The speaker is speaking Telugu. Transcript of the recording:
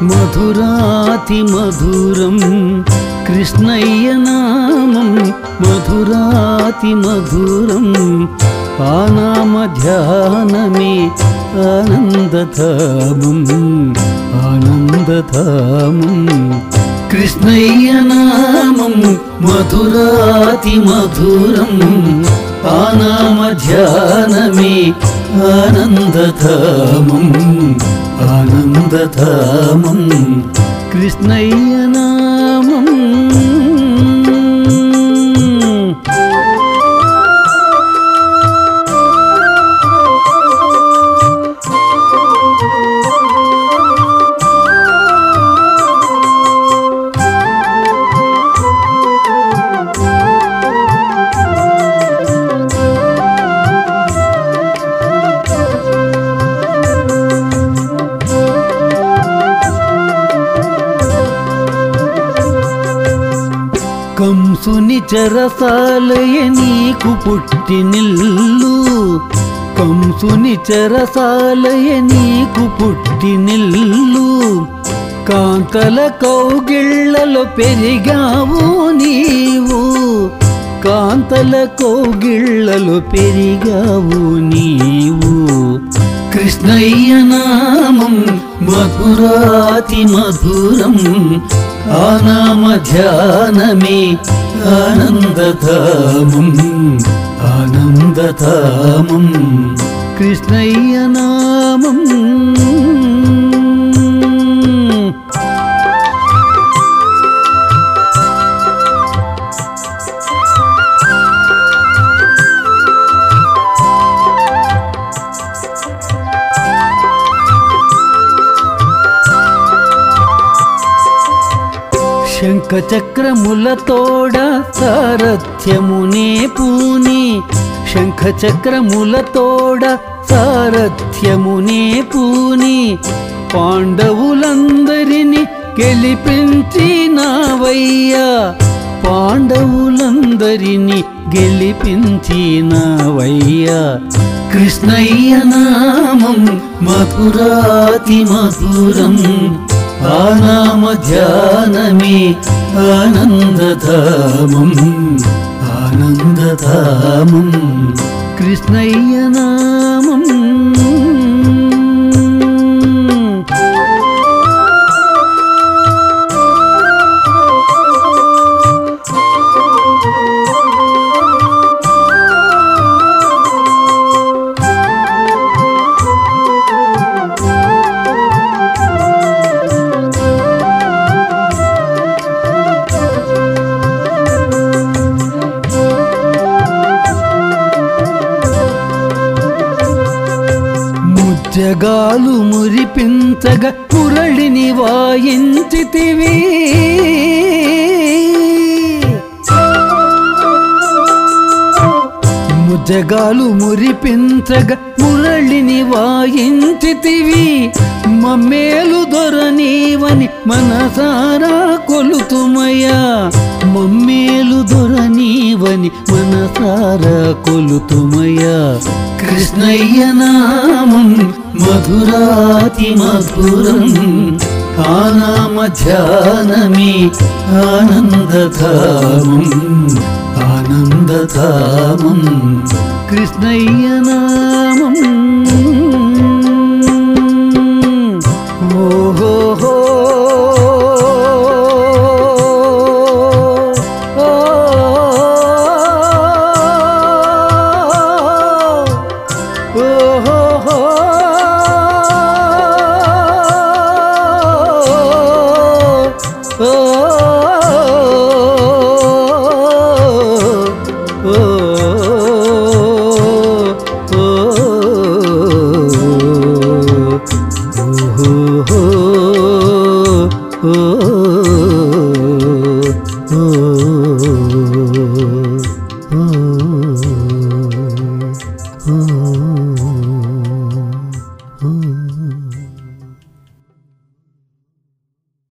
మధురాతి మధురం కృష్ణయ్య నామం మధురాతి మధురం ఆ నామ ధ్యానమే ఆనందధామం ఆనందధామం కృష్ణయ్య నామం మధురాతి మధురం ఆ నామ ధ్యానమే ఆనందధామం ఆనందధామం కృష్ణయ్య నామం కంసుని చెరసాలయ నీకు పుట్టినిల్లు కంసుని చెరసాలయ నీకు పుట్టినిల్లు కాంతల కౌగిళ్ళలో పెరిగావు నీవు కాంతల కౌగిళ్ళలో పెరిగావు నీవు కృష్ణయ్య నామం మధురాతి మధురం ఆ నామ ధ్యానమే ఆనందధామం ఆనందధామం కృష్ణయ్య నామం శంఖ చక్రములతోడ సారథ్యమునే పూని శంఖ చక్రములతోడ సారథ్యమునే పూని పాండవులందరిని గెలిపించినావయ్యా పాండవులందరిని గెలిపించినావయ్యా కృష్ణయ్య నామం మధురాతి మధురం ఆ నామ ధ్యానమే ఆనందధామం ఆనందధామం కృష్ణయ్య నామం ముజ్జగాలు మురిపించగ మురళిని వాయించితివి ముజ్జగాలు మురిపించగ మురళిని వాయించితివి మమ్మేలు దొరనీవని మనసారా కొలుతుమయ్యా మమ్మేలు దొరనీవని మనసారా కొలుతుమయ్యా కృష్ణయ్య నామం మధురాతి మధురం ఆ నామ ధ్యానమే ఆనందధామం ఆనందధామం కృష్ణయ్య నామం ఓహో ఓ